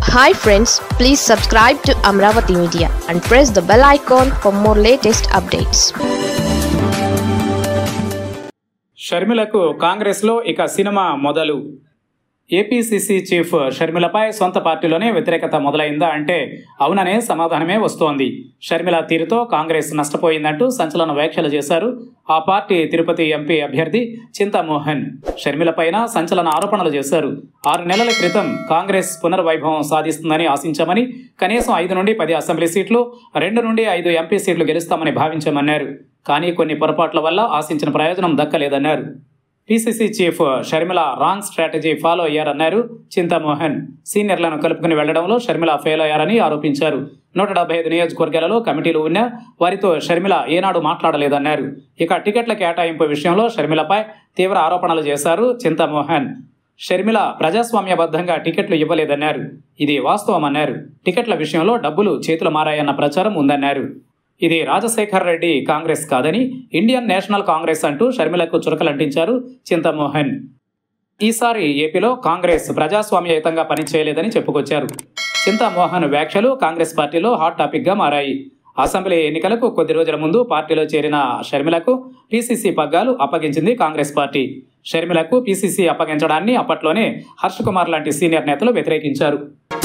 hi friends please subscribe to Amaravati media and press the bell icon for more latest updates షర్మిలకు కాంగ్రెస్లో ఇక cinema మొదలు APCC chief షర్మిలపై సొంత పార్టీలోనే వ్యతిరేకత మొదలైందా అంటే అవుననే సమాధానమే వస్తోంది షర్మిల తీరుతో కాంగ్రెస్ నష్టపోయిందంటూ సంచలన వ్యాఖ్యలు చేశారు ఆ పార్టీ తిరుపతి ఎంపీ అభ్యర్థి చింతామోహన్ షర్మిలపైన సంచలన ఆరోపణలు చేశారు ఆరు నెలల క్రితం కాంగ్రెస్ పునర్వైభవం సాధిస్తుందని ఆశించామని కనీసం ఐదు నుండి పది అసెంబ్లీ సీట్లు రెండు నుండి ఐదు ఎంపీ సీట్లు గెలుస్తామని భావించామన్నారు కానీ కొన్ని పొరపాట్ల వల్ల ఆశించిన ప్రయోజనం దక్కలేదన్నారు PCC chief Sharmila wrong strategy follow అయ్యారన్నారు చింతామోహన్ సీనియర్లను కలుపుకుని వెళ్లడంలో షర్మిల ఫెయిల్ అయ్యారని ఆరోపించారు నూట డెబ్బై ఐదు నియోజకవర్గాలలో కమిటీలు ఉన్నా వారితో షర్మిల ఏనాడు మాట్లాడలేదన్నారు ఇక టికెట్ల కేటాయింపు విషయంలో షర్మిలపై తీవ్ర ఆరోపణలు చేశారు చింతామోహన్ షర్మిల ప్రజాస్వామ్యబద్ధంగా టికెట్లు ఇవ్వలేదన్నారు ఇది వాస్తవమన్నారు టికెట్ల విషయంలో డబ్బులు చేతులు మారాయన్న ప్రచారం ఉందన్నారు ఇది రాజశేఖర్ రెడ్డి కాంగ్రెస్ కాదని ఇండియన్ నేషనల్ కాంగ్రెస్ అంటూ షర్మిలకు చురకలంటించారు చింతమోహన్ ఈసారి ఏపీలో కాంగ్రెస్ ప్రజాస్వామ్యయుతంగా పనిచేయలేదని చెప్పుకొచ్చారు చింతామోహన్ వ్యాఖ్యలు కాంగ్రెస్ పార్టీలో హాట్ టాపిక్గా మారాయి అసెంబ్లీ ఎన్నికలకు కొద్ది రోజుల ముందు పార్టీలో చేరిన షర్మిలకు పీసీసీ పగ్గాలు అప్పగించింది కాంగ్రెస్ పార్టీ షర్మిలకు పీసీసీ అప్పగించడాన్ని అప్పట్లోనే హర్ష్ కుమార్ లాంటి సీనియర్ నేతలు వ్యతిరేకించారు